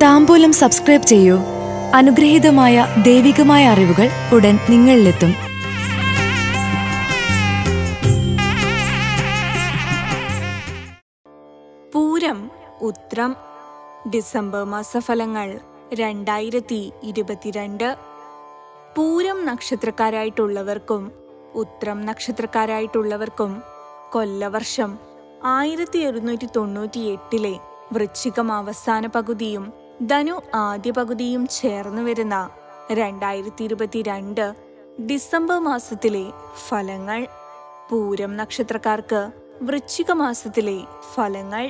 താമ്പൂലം subscribe ചെയ്യൂ അനുഗ്രഹീതമായ ദൈവികമായ അറിവുകൾ ഉടൻ നിങ്ങളിലെത്തും പൂരം ഉത്രം ഡിസംബർ മാസഫലങ്ങൾ രണ്ടായിരത്തി ഇരുപത്തിരണ്ട് പൂരം നക്ഷത്രക്കാരായിട്ടുള്ളവർക്കും ഉത്രം നക്ഷത്രക്കാരായിട്ടുള്ളവർക്കും കൊല്ലവർഷം ആയിരത്തി ഒരുന്നൂറ്റി തൊണ്ണൂറ്റി എട്ടിലെ വൃശ്ചികം അവസാന പകുതിയും ധനു ആദ്യ പകുതിയും ചേർന്ന് വരുന്ന രണ്ടായിരത്തി ഇരുപത്തിരണ്ട് ഡിസംബർ മാസത്തിലെ ഫലങ്ങൾ പൂരം നക്ഷത്രക്കാർക്ക് വൃശ്ചിക മാസത്തിലെ ഫലങ്ങൾ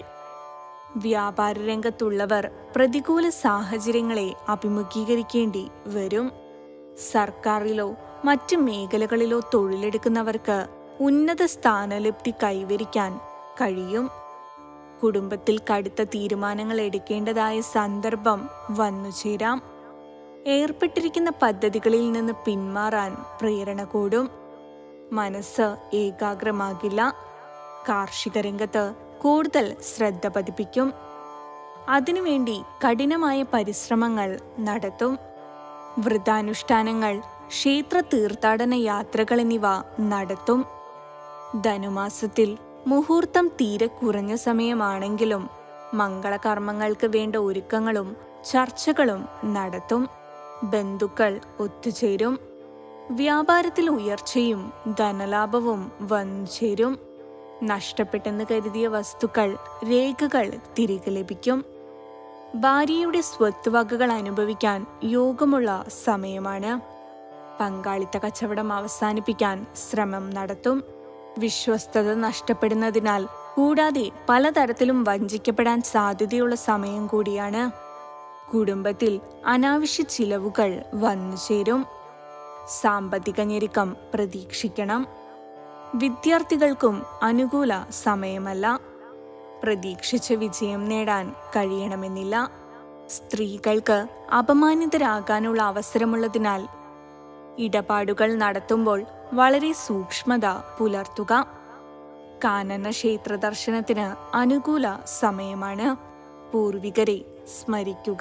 വ്യാപാര രംഗത്തുള്ളവർ പ്രതികൂല സാഹചര്യങ്ങളെ അഭിമുഖീകരിക്കേണ്ടി വരും സർക്കാരിലോ മറ്റ് മേഖലകളിലോ തൊഴിലെടുക്കുന്നവർക്ക് ഉന്നത സ്ഥാനലബ്ധി കൈവരിക്കാൻ കഴിയും കുടുംബത്തിൽ കടുത്ത തീരുമാനങ്ങൾ എടുക്കേണ്ടതായ സന്ദർഭം വന്നുചേരാം ഏർപ്പെട്ടിരിക്കുന്ന പദ്ധതികളിൽ നിന്ന് പിന്മാറാൻ പ്രേരണ കൂടും മനസ്സ് ഏകാഗ്രമാകില്ല കാർഷിക രംഗത്ത് കൂടുതൽ ശ്രദ്ധ പതിപ്പിക്കും അതിനുവേണ്ടി കഠിനമായ പരിശ്രമങ്ങൾ നടത്തും വ്രതാനുഷ്ഠാനങ്ങൾ ക്ഷേത്ര തീർത്ഥാടന യാത്രകൾ എന്നിവ നടത്തും ധനുമാസത്തിൽ മുഹൂർത്തം തീരെ കുറഞ്ഞ സമയമാണെങ്കിലും മംഗളകർമ്മങ്ങൾക്ക് വേണ്ട ഒരുക്കങ്ങളും ചർച്ചകളും നടത്തും ബന്ധുക്കൾ ഒത്തുചേരും വ്യാപാരത്തിൽ ഉയർച്ചയും ധനലാഭവും വന്നുചേരും നഷ്ടപ്പെട്ടെന്ന് കരുതിയ വസ്തുക്കൾ രേഖകൾ തിരികെ ലഭിക്കും ഭാര്യയുടെ സ്വത്ത് വകകൾ അനുഭവിക്കാൻ യോഗമുള്ള സമയമാണ് പങ്കാളിത്ത കച്ചവടം അവസാനിപ്പിക്കാൻ ശ്രമം നടത്തും വിശ്വസ്തത നഷ്ടപ്പെടുന്നതിനാൽ കൂടാതെ പലതരത്തിലും വഞ്ചിക്കപ്പെടാൻ സാധ്യതയുള്ള സമയം കൂടിയാണ് കുടുംബത്തിൽ അനാവശ്യ ചിലവുകൾ വന്നുചേരും സാമ്പത്തിക ഞെരുക്കം പ്രതീക്ഷിക്കണം വിദ്യാർത്ഥികൾക്കും അനുകൂല സമയമല്ല പ്രതീക്ഷിച്ച വിജയം നേടാൻ കഴിയണമെന്നില്ല സ്ത്രീകൾക്ക് അപമാനിതരാകാനുള്ള അവസരമുള്ളതിനാൽ ഇടപാടുകൾ നടത്തുമ്പോൾ വളരെ സൂക്ഷ്മത പുലർത്തുക കാനന ക്ഷേത്ര ദർശനത്തിന് അനുകൂല സമയമാണ് പൂർവികരെ സ്മരിക്കുക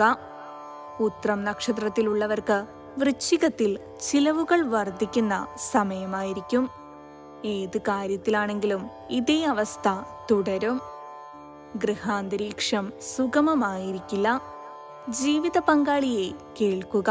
ഉത്രം നക്ഷത്രത്തിലുള്ളവർക്ക് വൃശ്ചികത്തിൽ ചിലവുകൾ വർദ്ധിക്കുന്ന സമയമായിരിക്കും ഏത് കാര്യത്തിലാണെങ്കിലും ഇതേ അവസ്ഥ തുടരും ഗൃഹാന്തരീക്ഷം സുഗമമായിരിക്കില്ല ജീവിത പങ്കാളിയെ കേൾക്കുക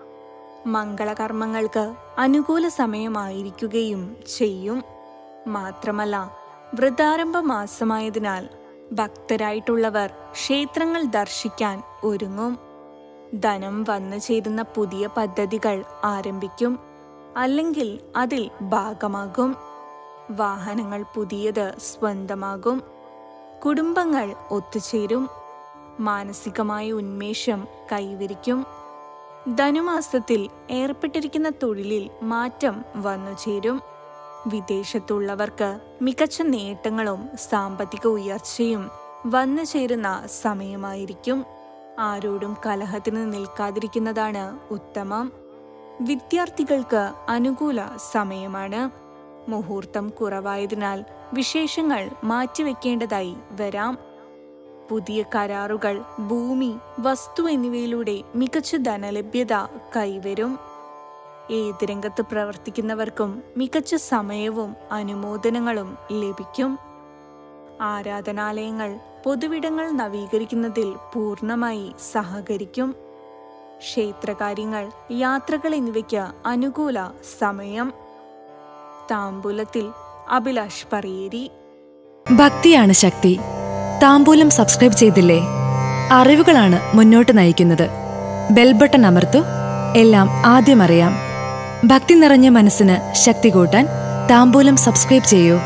മംഗളകർമ്മങ്ങൾക്ക് അനുകൂല സമയമായിരിക്കുകയും ചെയ്യും മാത്രമല്ല വ്രതാരംഭ മാസമായതിനാൽ ഭക്തരായിട്ടുള്ളവർ ക്ഷേത്രങ്ങൾ ദർശിക്കാൻ ഒരുങ്ങും ധനം വന്നു ചേരുന്ന പുതിയ പദ്ധതികൾ ആരംഭിക്കും അല്ലെങ്കിൽ അതിൽ ഭാഗമാകും വാഹനങ്ങൾ പുതിയത് സ്വന്തമാകും കുടുംബങ്ങൾ ഒത്തുചേരും മാനസികമായ ഉന്മേഷം കൈവരിക്കും ധനുമാസത്തിൽ ഏർപ്പെട്ടിരിക്കുന്ന തൊഴിലിൽ മാറ്റം വന്നുചേരും വിദേശത്തുള്ളവർക്ക് മികച്ച നേട്ടങ്ങളും സാമ്പത്തിക ഉയർച്ചയും വന്നു ചേരുന്ന സമയമായിരിക്കും ആരോടും കലഹത്തിന് നിൽക്കാതിരിക്കുന്നതാണ് ഉത്തമം വിദ്യാർത്ഥികൾക്ക് അനുകൂല സമയമാണ് മുഹൂർത്തം കുറവായതിനാൽ വിശേഷങ്ങൾ മാറ്റിവെക്കേണ്ടതായി വരാം പുതിയ കരാറുകൾ ഭൂമി വസ്തു എന്നിവയിലൂടെ മികച്ച ധനലഭ്യത കൈവരും ഏത് രംഗത്ത് പ്രവർത്തിക്കുന്നവർക്കും മികച്ച സമയവും അനുമോദനങ്ങളും ലഭിക്കും ആരാധനാലയങ്ങൾ പൊതുവിടങ്ങൾ നവീകരിക്കുന്നതിൽ പൂർണ്ണമായി സഹകരിക്കും ക്ഷേത്രകാര്യങ്ങൾ യാത്രകൾ എന്നിവയ്ക്ക് അനുകൂല സമയം താമ്പൂലത്തിൽ അഭിലാഷ് പറയേരി ഭക്തിയാണ് ശക്തി താമ്പൂലം സബ്സ്ക്രൈബ് ചെയ്തില്ലേ അറിവുകളാണ് മുന്നോട്ട് നയിക്കുന്നത് ബെൽബട്ടൺ അമർത്തു എല്ലാം ആദ്യം അറിയാം ഭക്തി നിറഞ്ഞ മനസ്സിന് ശക്തി കൂട്ടാൻ താമ്പൂലം സബ്സ്ക്രൈബ് ചെയ്യൂ